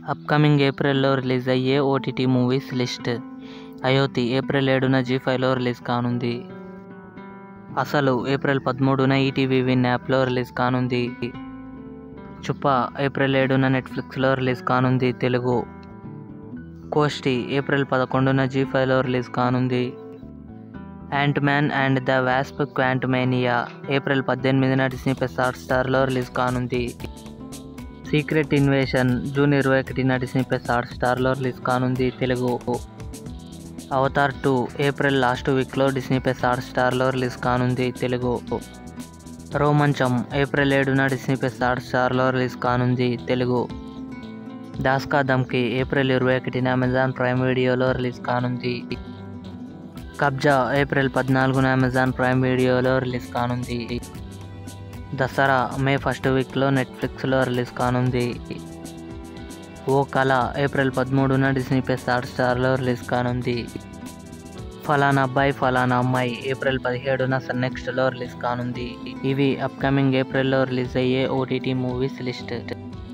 upcoming ఏప్రిల్లో release అయ్యే OTT movies list Ayothi April ఏడున జీ ఫైవ్లో రిలీజ్ కానుంది అసలు ఏప్రిల్ పదమూడున ఈటీవీ విన్ యాప్లో రిలీజ్ కానుంది చుప్ప ఏప్రిల్ ఏడున నెట్ఫ్లిక్స్లో రిలీజ్ కానుంది తెలుగు కోష్టి ఏప్రిల్ పదకొండున జీ ఫైవ్లో రిలీజ్ కానుంది Ant Man and the Wasp Quantumania April పద్దెనిమిదిన డిస్నీ ప్లస్ హాట్స్టార్లో రిలీజ్ కానుంది సీక్రెట్ ఇన్వేషన్ జూన్ ఇరవై ఒకటిన డిస్నీ ప్లస్ హాట్స్టార్లో రిలీజ్ కానుంది Telugu Avatar two April last వీక్లో డిస్నీ ప్లస్ హాట్స్టార్లో రిలీజ్ కానుంది తెలుగు రోమంచం ఏప్రిల్ ఏడున డిస్నీ ప్లస్ హాట్స్టార్లో రిలీజ్ కానుంది తెలుగు దాస్కా దమ్కి ఏప్రిల్ ఇరవై ఒకటిన అమెజాన్ ప్రైమ్ వీడియోలో రిలీజ్ కానుంది కబ్జా ఏప్రిల్ పద్నాలుగున అమెజాన్ ప్రైమ్ వీడియోలో రిలీజ్ కానుంది దసరా మే ఫస్ట్ వీక్లో నెట్ఫ్లిక్స్లో రిలీజ్ కానుంది ఓ కళ ఏప్రిల్ పదమూడున డిస్నీ ప్లస్ హాట్స్టార్లో రిలీజ్ కానుంది ఫలానా అబ్బాయి ఫలానా అమ్మాయి ఏప్రిల్ పదిహేడున సన్ నెక్స్ట్లో రిలీజ్ కానుంది ఇవి అప్కమింగ్ ఏప్రిల్లో రిలీజ్ అయ్యే ఓటీటీ మూవీస్ లిస్ట్